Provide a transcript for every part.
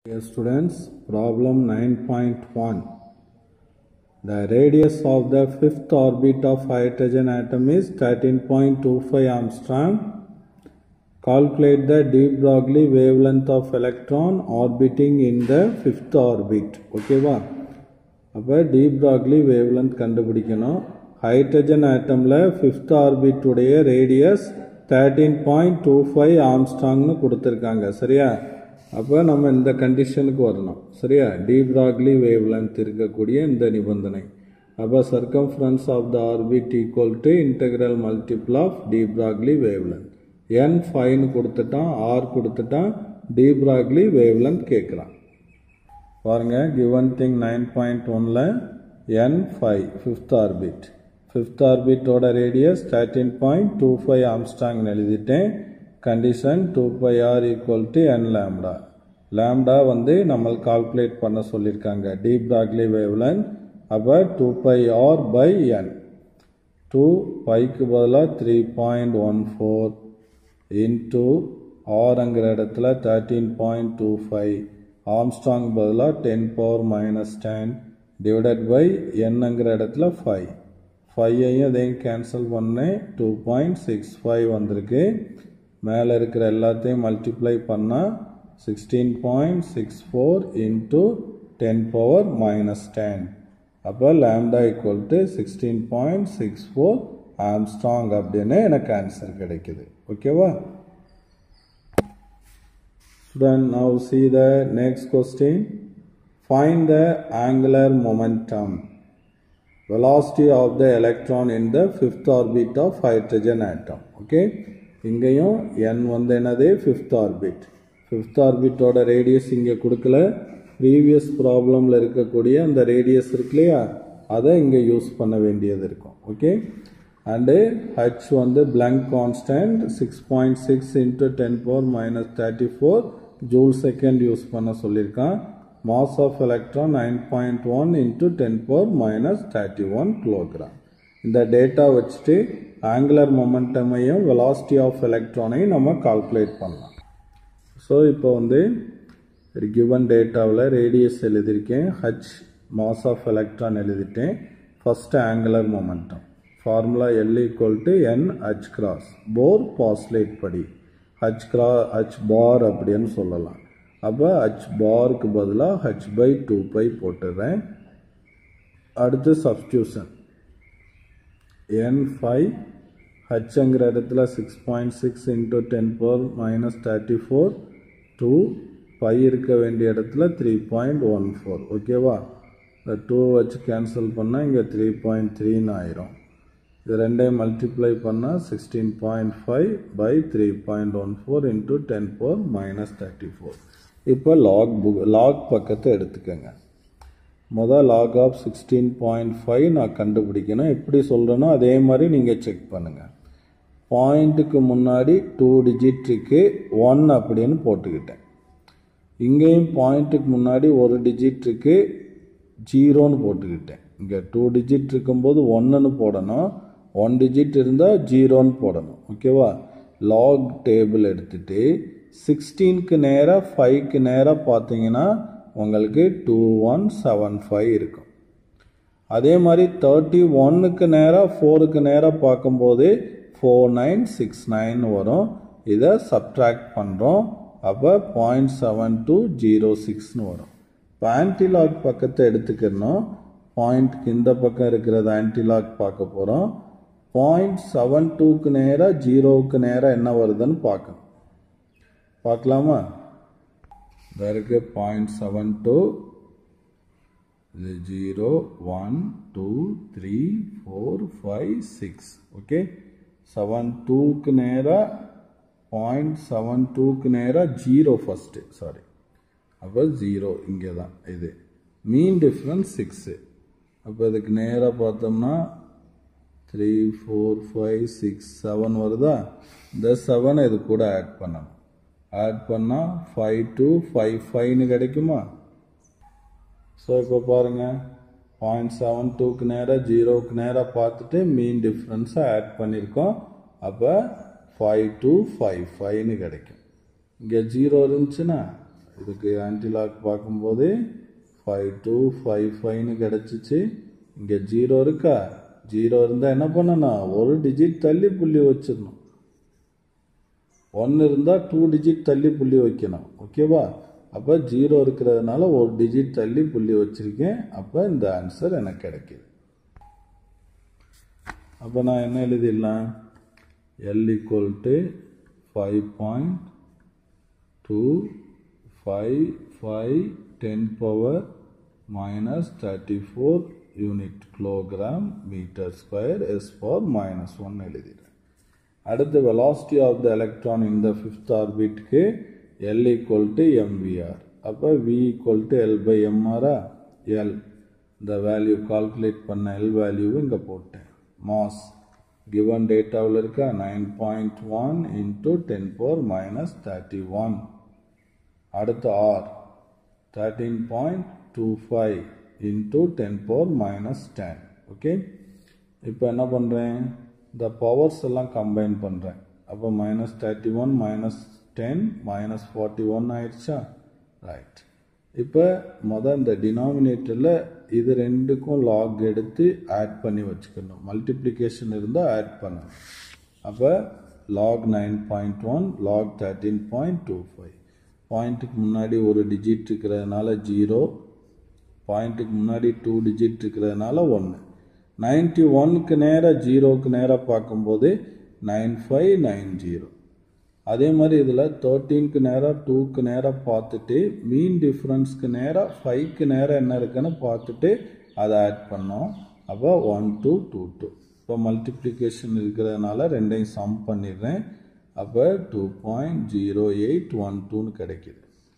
Dear students, problem 9.1. The radius of the fifth orbit of hydrogen atom is 13.25 Armstrong. Calculate the de Broglie wavelength of electron orbiting in the fifth orbit. ஓகேவா அப்போ de Broglie wavelength கண்டுபிடிக்கணும் hydrogen ஆட்டமில் fifth ஆர்பிட்டுடைய radius thirteen point two five ஆம்ஸ்டாங்னு கொடுத்துருக்காங்க சரியா அப்போ நம்ம இந்த கண்டிஷனுக்கு வரணும் சரியா டி ப்ராக்லி வேவ்லென்த் இருக்கக்கூடிய இந்த நிபந்தனை அப்போ circumference of the orbit equal to integral multiple of de Broglie wavelength n ஃபைவ்னு கொடுத்துட்டான் ஆர் கொடுத்துட்டான் டி ப்ராக்லி வேவ்லென்த் கேட்குறான் பாருங்க கிவன் திங் நைன் பாயிண்ட் ஒனில் n five fifth orbit fifth ஆர்பிட்டோட radius thirteen point two five ஆம்ஸ்டாங்னு எழுதிட்டேன் condition two pi r equal to n lambda lambda வந்து நம்ம கால்குலேட் பண்ண சொல்லியிருக்காங்க டி ப்ராக்லி வேவ்லன் அப்போ two pi r pi n two பைக்கு பதிலாக three point one four into ஆர்ங்கிற இடத்துல thirteen point two five angstrom பதிலாக ten power minus ten divided by என்னங்கிற இடத்துல ஃபைவ் ஃபைவையும் அதையும் கேன்சல் பண்ணேன் டூ பாயிண்ட் சிக்ஸ் ஃபைவ் வந்திருக்கு மேலே இருக்கிற எல்லாத்தையும் மல்டிப்ளை பண்ணால் sixteen point six four into ten power minus ten அப்போ lambda equal to sixteen point six four angstrom அப்படின்னு எனக்கு ஆன்சர் கிடைக்குது ஓகேவா Student, now see the next question. Find the angular momentum, velocity of the electron in the fifth orbit of hydrogen atom. Okay. இங்கேயும் n வந்து என்னது fifth orbit fifth ஆர்பிட்டோட radius இங்கே கொடுக்கல ப்ரீவியஸ் ப்ராப்ளமில் இருக்கக்கூடிய அந்த ரேடியஸ் இருக்கு இல்லையா அதை இங்கே யூஸ் பண்ண வேண்டியது இருக்கும் ஓகே அண்டு ஹச் வந்து Planck constant six point six into ten power minus thirty four joule second use பண்ண சொல்லியிருக்கான் mass of electron nine point one into ten power minus thirty one kilogram இந்த data வச்சுட்டு angular மொமெண்டமையும் velocity of எலக்ட்ரானையும் நம்ம calculate பண்ணலாம் so இப்போ வந்து கிவன் டேட்டாவில் ரேடியஸ் எழுதியிருக்கேன் ஹச் மாஸ் ஆஃப் எலக்ட்ரான் எழுதிட்டேன் first angular momentum formula l equal to n h cross Bohr postulate படி ஹச் கிரா ஹச் பார் அப்படின்னு சொல்லலாம் அப்போ ஹச் பாருக்கு பதிலாக ஹச் பை டூ பை போட்டுடுறேன் அடுத்து சப்ஸ்டியூஷன் என் ஃபைவ் ஹச்ங்கிற இடத்துல six point six into ten power minus thirty four two five இருக்க வேண்டிய இடத்துல த்ரீ பாயிண்ட் ஒன் ஃபோர் ஓகேவா இந்த டூ வச்சு கேன்சல் பண்ணால் இங்கே த்ரீ பாயிண்ட் த்ரீன்னு ஆயிரும் இது ரெண்டையும் மல்டிப்ளை பண்ணால் sixteen point five by three point one four into ten four minus thirty four இப்போ லாக் புக் லாக் பக்கத்தை எடுத்துக்கோங்க மொதல் log of sixteen point five நான் கண்டுபிடிக்கணும் எப்படி சொல்கிறேனோ அதே மாதிரி நீங்கள் செக் பண்ணுங்கள் பாயிண்ட்டுக்கு முன்னாடி டூ டிஜிட் இருக்கு ஒன் அப்படின்னு போட்டுக்கிட்டேன் இங்கேயும் பாயிண்ட்டுக்கு முன்னாடி ஒரு டிஜிட் இருக்கு ஜீரோன்னு போட்டுக்கிட்டேன் இங்கே டூ டிஜிட் இருக்கும்போது ஒன்றுன்னு போடணும் ஒன் டிஜிட் இருந்தால் ஜீரோன்னு போடணும் ஓகேவா லாக் டேபிள் எடுத்துட்டு சிக்ஸ்டீனுக்கு நேராக ஃபைவ்க்கு நேராக பார்த்தீங்கன்னா உங்களுக்கு டூ ஒன் செவன் ஃபைவ் இருக்கும் அதே மாதிரி தேர்ட்டி ஒன்னுக்கு நேராக ஃபோருக்கு நேராக பார்க்கும்போது ஃபோர் நைன் சிக்ஸ் நைன் வரும் இதை சப்ட்ராக்ட் பண்ணுறோம் அப்போ பாயிண்ட் செவன் டூ ஜீரோ சிக்ஸ்னு வரும் இப்போ ஆன்டிலாக் பக்கத்தை எடுத்துக்கணும் பாயிண்ட்க்கு இந்த பக்கம் இருக்கிறது ஆன்டிலாக் பார்க்க போகிறோம் பாயிண்ட் செவன் டூக்கு நேராக ஜீரோவுக்கு நேராக என்ன வருதுன்னு பார்க்கணும் பார்க்கலாமா இதற்கு பாயிண்ட் செவன் டூ இது zero one two three four five six okay seven டூக்கு நேராக பாயிண்ட் செவன் டூக்கு நேராக ஜீரோ ஃபஸ்ட்டு சாரி அப்போ ஜீரோ இங்கே தான் இது மீன் டிஃப்ரென்ஸ் சிக்ஸு அப்போ இதுக்கு நேராக பார்த்தோம்னா three four five six seven வருதா இந்த செவனை இது கூட ஆட் பண்ணணும் ஆட் பண்ணால் ஃபைவ் டூ ஃபைவ் ஃபைவ்னு கிடைக்குமா ஸோ இப்போ பாருங்கள் பாயிண்ட் செவன் டூக்கு நேராக ஜீரோவுக்கு நேராக பார்த்துட்டு மீன் டிஃப்ரென்ஸை ஆட் பண்ணியிருக்கோம் அப்போ ஃபைவ் டூ ஃபைவ் ஃபைவ்னு கிடைக்கும் இங்கே ஜீரோ இருந்துச்சுன்னா இதுக்கு ஆன்டிலாக் பார்க்கும்போது ஃபைவ் டூ ஃபைவ் ஃபைவ்னு கிடச்சிச்சு இங்கே ஜீரோ இருக்கா ஜீரோ இருந்தால் என்ன பண்ணணும் ஒரு டிஜிட் தள்ளி புள்ளி வச்சிடணும் ஒன்று இருந்தால் டூ டிஜிட் தள்ளி புள்ளி வைக்கணும் ஓகேவா அப்போ ஜீரோ இருக்கிறதுனால ஒரு டிஜிட் தள்ளி புள்ளி வச்சுருக்கேன் அப்போ இந்த ஆன்சர் எனக்கு கிடைக்கிது அப்போ நான் என்ன எழுதிடலாம் l equal to five point two five five ten power minus thirty four unit kilogram metre square s power minus one எழுதிடுறேன் அடுத்து வெலாசிட்டி ஆஃப் த எலக்ட்ரான் இந்த ஃபிஃப்த் ஆர்பிட்க்கு எல் ஈக்குவல் டு எம்விஆர் அப்போ v equal to l by எம்ஆரா l இந்த value calculate பண்ண l வேல்யூவை இங்கே போட்டேன் மாஸ் கிவன் டேட்டாவில் இருக்கா nine point one into ten power minus thirty one அடுத்து r thirteen point two five into ten power minus ten okay இப்போ என்ன பண்ணுறேன் இந்த பவர்ஸ் எல்லாம் கம்பைன் பண்ணுறேன் அப்போ minus thirty one minus ten minus forty one ஆயிடுச்சா ரைட் இப்போ மொதல் இந்த டினாமினேட்டரில் இது ரெண்டுக்கும் லாக் எடுத்து ஆட் பண்ணி வச்சுக்கணும் மல்டிப்ளிகேஷன் இருந்தால் ஆட் பண்ணணும் அப்போ log nine point one log thirteen point two five பாயிண்ட்டுக்கு முன்னாடி ஒரு டிஜிட் இருக்கிறதுனால ஜீரோ பாயிண்ட்டுக்கு முன்னாடி டூ டிஜிட் இருக்கிறதுனால ஒன்று நைன்டி ஒன்க்கு நேராக ஜீரோக்கு நேராக பார்க்கும்போது நைன் ஃபைவ் நைன் ஜீரோ அதே மாதிரி இதில் தேர்ட்டீனுக்கு நேராக டூக்கு நேராக பார்த்துட்டு மீன் டிஃப்ரென்ஸ்க்கு நேராக ஃபைவ்க்கு நேராக என்ன இருக்குன்னு பார்த்துட்டு அதை ஆட் பண்ணோம் அப்போ ஒன் டூ டூ டூ இப்போ மல்டிப்ளிகேஷன் இருக்கிறதுனால ரெண்டையும் சம் பண்ணிடுறேன் அப்போ two point zero eight one டூன்னு கிடைக்கிது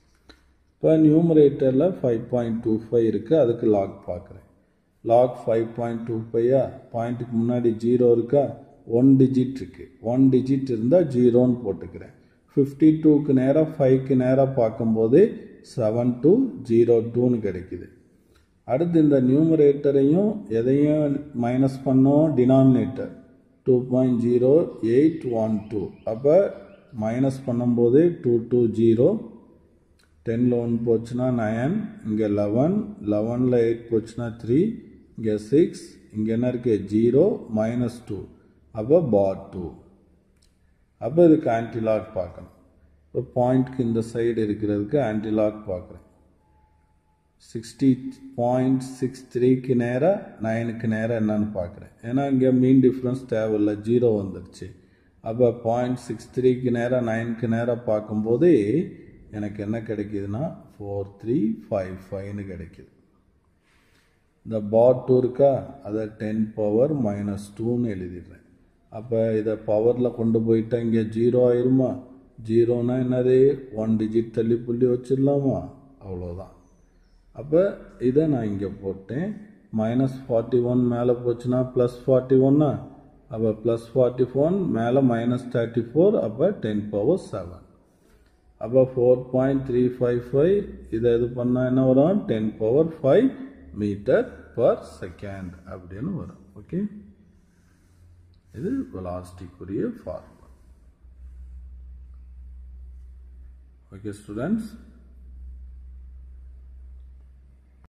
இப்போ நியூமரேட்டரில் ஃபைவ் பாயிண்ட் டூ ஃபைவ் இருக்குது அதுக்கு லாக் பார்க்குறேன் லாக் ஃபைவ் பாயிண்ட் டூ ஃபைவா பாயிண்ட்டுக்கு முன்னாடி ஜீரோ இருக்கா ஒன் டிஜிட் இருக்குது ஒன் டிஜிட் இருந்தால் ஜீரோன்னு போட்டுக்கிறேன் ஃபிஃப்டி டூக்கு நேராக ஃபைவ்க்கு நேராக பார்க்கும்போது செவன் டூ ஜீரோ டூன்னு கிடைக்குது அடுத்து இந்த நியூமரேட்டரையும் எதையும் மைனஸ் பண்ணோம் denominator two point zero eight one two அப்போ மைனஸ் பண்ணும்போது டூ டூ ஜீரோ டென்னில் ஒன் போச்சுன்னா நயன் இங்கே லெவன் லெவனில் எயிட் போச்சுன்னா த்ரீ இங்கே சிக்ஸ் இங்கே என்ன இருக்குது ஜீரோ மைனஸ் டூ அப்போ பார் டூ அப்போ இதுக்கு ஆன்டிலாக் பார்க்கணும் இப்போ பாயிண்ட்க்கு இந்த சைடு இருக்கிறதுக்கு ஆன்டிலாக் பார்க்குறேன் சிக்ஸ்டி பாயிண்ட் சிக்ஸ் த்ரீக்கு நேராக நைனுக்கு நேராக என்னன்னு பார்க்குறேன் ஏன்னா இங்கே மீன் டிஃப்ரென்ஸ் தேவையில்லை ஜீரோ வந்துடுச்சு அப்போ பாயிண்ட் சிக்ஸ் த்ரீக்கு நேராக நைனுக்கு நேராக பார்க்கும்போது எனக்கு என்ன கிடைக்குதுன்னா ஃபோர் த்ரீ ஃபைவ் ஃபைவ்னு கிடைக்குது இந்த பார் டூ இருக்கா அதை டென் பவர் மைனஸ் டூன்னு எழுதிடுறேன் அப்போ இதை பவரில் கொண்டு போயிட்டா இங்கே ஜீரோ ஆயிருமா ஜீரோனா என்னது ஒன் டிஜிட் தள்ளி புள்ளி வச்சிடலாமா அவ்வளோதான் அப்போ இதை நான் இங்கே போட்டேன் மைனஸ் ஃபார்ட்டி ஒன் மேலே போச்சுன்னா ப்ளஸ் ஃபார்ட்டி ஒன்னா அப்போ ப்ளஸ் ஃபார்ட்டி ஃபோன் மேலே மைனஸ் தேர்ட்டி ஃபோர் அப்போ டென் பவர் செவன் அப்போ four point three five five இதை இது பண்ணால் என்ன வரும் ten power five metre per second அப்படின்னு வரும் ஓகே இது வெலாசிட்டிக்குரிய ஃபார்முலா ஓகே ஸ்டூடெண்ட்ஸ்